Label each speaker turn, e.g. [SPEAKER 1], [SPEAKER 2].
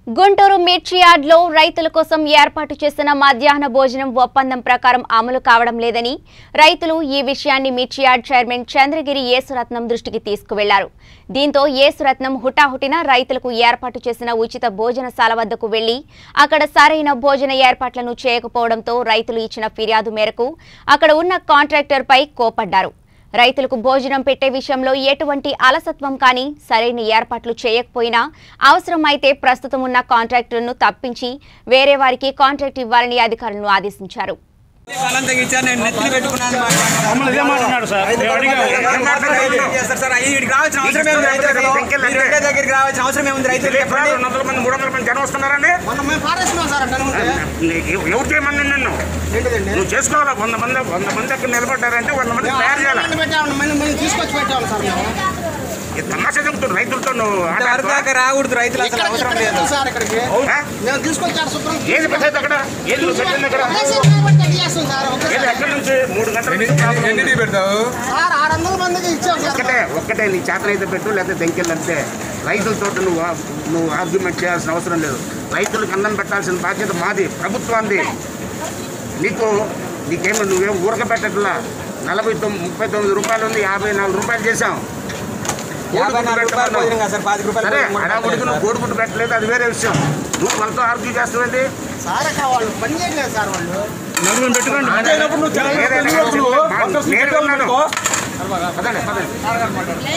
[SPEAKER 1] గుంటూరు మిర్చి యార్డ్లో రైతుల కోసం ఏర్పాటు చేసిన మధ్యాహ్న భోజనం ఒప్పందం ప్రకారం అమలు కావడం లేదని రైతులు ఈ విషయాన్ని మిర్చి యార్డ్ చైర్మన్ చంద్రగిరి యేసురత్నం దృష్టికి తీసుకువెళ్లారు దీంతో యేసురత్నం హుటాహుటిన రైతులకు ఏర్పాటు చేసిన ఉచిత భోజనశాల వద్దకు వెళ్లి అక్కడ సరైన భోజన ఏర్పాట్లను చేయకపోవడంతో రైతులు ఇచ్చిన ఫిర్యాదు మేరకు అక్కడ ఉన్న కాంట్రాక్టర్పై కోపడ్డారు రైతులకు భోజనం పెట్టే విషయంలో ఎటువంటి అలసత్వం కానీ సరైన ఏర్పాట్లు చేయకపోయినా అవసరమైతే ప్రస్తుతం ఉన్న కాంట్రాక్టర్ను తప్పించి వేరే వారికి కాంట్రాక్ట్ ఇవ్వాలని అధికారులను ఆదేశించారు
[SPEAKER 2] బలవంతంగా ఇచ్చారు నేను నెత్తిన పెట్టుకున్నాను
[SPEAKER 3] మమ్మల్ని ఇదే మాట్లాడు సార్ మేము అడిగాము.
[SPEAKER 2] ఏం మాట్లాడారు? ఏం చేస్తారు సార్ అయ్యి ఇక్కడికి రావాల్సిన అవసరం ఏముంది రైతులకు మీరు పెట్టే దగ్గరికి రావాల్సిన అవసరం ఏముంది రైతులకు చెప్పండి
[SPEAKER 3] రెండు వందల మంది మూడు వందల మంది జనం వస్తున్నారండి
[SPEAKER 2] మొన్న మేము పారేస్తున్నాం సార్ అంటే ఉంటే.
[SPEAKER 3] నీకు ఎవరు చేయమని నిన్ను
[SPEAKER 2] ఏంటిదండి
[SPEAKER 3] నువ్వు చేసుకోవాలా వంద మంది వంద మంది అక్కడ నిలబడ్డారంటే వంద మంది తయారు చేయాలి
[SPEAKER 2] మేము పెట్టాము మళ్ళీ మళ్ళీ తీసుకొచ్చి పెట్టాము సార్ మేము
[SPEAKER 3] ఈ తమాషా చెబుతుంది రైతులతో నువ్వు ఆట
[SPEAKER 2] ఇంతవరకు దాకా రాకూడదు రైతులు అసలు ఇక్కడ- అవసరం ఇక్కడ లేదు పెట్టాం సార్ ఇక్కడికి
[SPEAKER 3] ఆ?
[SPEAKER 2] మేము తీసుకొచ్చారు శుభ్రం
[SPEAKER 3] ఏది పెట్టేది అక్కడ ఏది నువ్వు పెట్టింది అక్కడ
[SPEAKER 2] చేసి పెట్టి అది చేస్తాం సార్ ఒకే
[SPEAKER 3] ఏది
[SPEAKER 2] సార్.
[SPEAKER 3] ఎక్కడి నుంచి మూడు గంటల నుంచి
[SPEAKER 4] ఎన్ని పెడతావు
[SPEAKER 2] సార్ ఆరు వందల మందికి ఇచ్చాం సార్
[SPEAKER 3] ఒక్కటే ఒక్కటే నీ చేతనైతే పెట్టు లేకపోతే దెంకెళ్ళంతే రైతులతో నువ్వు ఆ- నువ్వు ఆర్గ్యుమెంట్ చేయాల్సిన అవసరం లేదు రైతులకు అన్నం పెట్టాల్సిన బాధ్యత మాది ప్రభుత్వాన్ని నీకు నీకేమో నువ్వేం ఊరక పెట్టట్లా నలభై తొమ్మిది ముప్పై తొమ్మిది రూపాయలు ఉంది యాభై నాలుగు రూపాయలు చేసాం
[SPEAKER 2] యాభై నాలుగు రూపాయలు భోజనం కదా సార్ పాతిక రూపాయలు
[SPEAKER 3] సరే
[SPEAKER 2] భోజనం కూడా
[SPEAKER 3] అడాగుడికి నువ్వు కోడిగుడ్డు పెట్టలేదు అది వేరే విషయం నువ్వు వాళ్ళతో ఆర్గ్యూ చేస్తావేంటి
[SPEAKER 2] సార్ అక్కడ వాళ్ళు పని చేయట్లేదు సార్ వాళ్ళు
[SPEAKER 4] నలుగురు పెట్టుకోండి
[SPEAKER 3] ఏదైనా నేను ఉన్నాను. పదండి పదండి